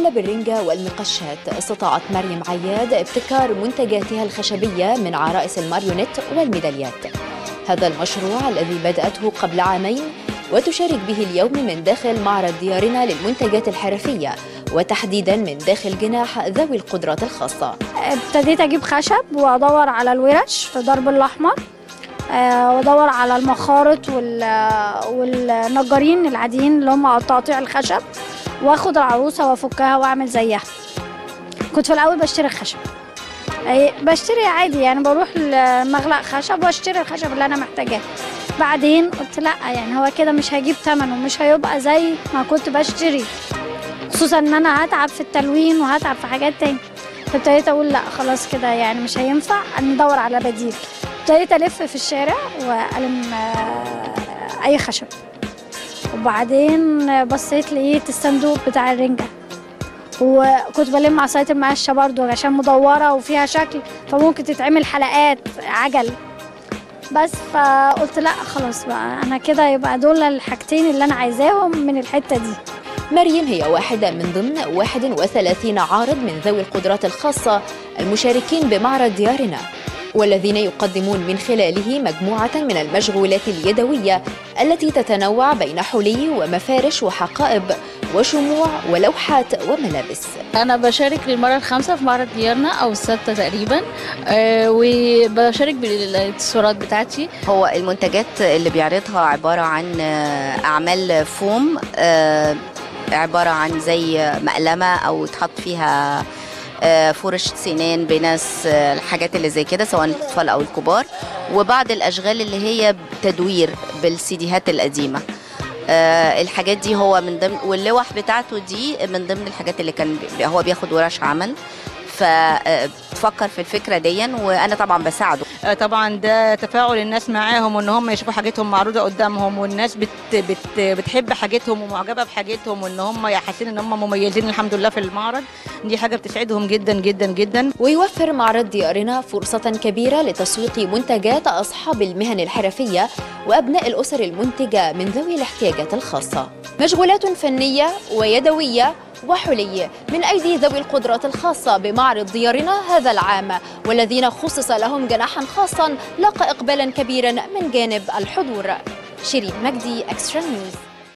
خلال بالرنجة والمقشات استطاعت مريم عياد ابتكار منتجاتها الخشبية من عرائس الماريونيت والميداليات هذا المشروع الذي بدأته قبل عامين وتشارك به اليوم من داخل معرض ديارنا للمنتجات الحرفية وتحديدا من داخل جناح ذوي القدرات الخاصة ابتديت اجيب خشب وادور على الورش في درب الاحمر آه، وادور على المخارط وال- والنجارين العاديين اللي هم تقطيع الخشب واخد العروسه وافكها واعمل زيها كنت في الاول بشتري خشب أي بشتري عادي يعني بروح لمغلق خشب واشتري الخشب اللي انا محتاجاه بعدين قلت لا يعني هو كده مش هجيب ثمنه مش هيبقى زي ما كنت بشتري خصوصا ان انا هتعب في التلوين وهتعب في حاجات تاني فابتديت اقول لا خلاص كده يعني مش هينفع ندور على بديل ابتديت الف في الشارع والم آه، اي خشب وبعدين بصيت لقيت الصندوق بتاع الرنجة وكنت بلم عصاية المقشة برضو عشان مدورة وفيها شكل فممكن تتعمل حلقات عجل بس فقلت لا خلاص بقى انا كده يبقى دول الحاجتين اللي انا عايزاهم من الحتة دي مريم هي واحدة من ضمن 31 عارض من ذوي القدرات الخاصة المشاركين بمعرض ديارنا والذين يقدمون من خلاله مجموعة من المشغولات اليدوية التي تتنوع بين حلي ومفارش وحقائب وشموع ولوحات وملابس انا بشارك للمره الخامسه في معرض ديارنا او السادسه تقريبا آه، وبشارك بالاكسسوارات بتاعتي هو المنتجات اللي بيعرضها عبارة عن آه، أعمال فوم آه، عبارة عن زي مقلمة أو تحط فيها آه، فرش سنان بناس آه، الحاجات اللي زي كده سواء الأطفال أو الكبار وبعض الأشغال اللي هي تدوير بالسيديهات القديمة آه، الحاجات دي هو من ضمن واللوح بتاعته دي من ضمن الحاجات اللي كان بي- هو بياخد ورش عمل ففكر في الفكرة دي وأنا طبعا بساعده آه، طبعا ده تفاعل الناس معاهم وان هم يشوفوا حاجتهم معروضه قدامهم والناس بت بت بتحب حاجتهم ومعجبه بحاجتهم وان هم حاسين ان هم مميزين الحمد لله في المعرض دي حاجه بتسعدهم جدا جدا جدا ويوفر معرض ديارنا فرصة كبيرة لتسويق منتجات أصحاب المهن الحرفية وأبناء الأسر المنتجة من ذوي الاحتياجات الخاصة مشغولات فنية ويدوية وحلي من أيدي ذوي القدرات الخاصة بمعرض ديارنا هذا العام والذين خصص لهم جناحا خاصا لاقى إقبالا كبيرا من جانب الحضور شيرين مجدي اكسترا نيوز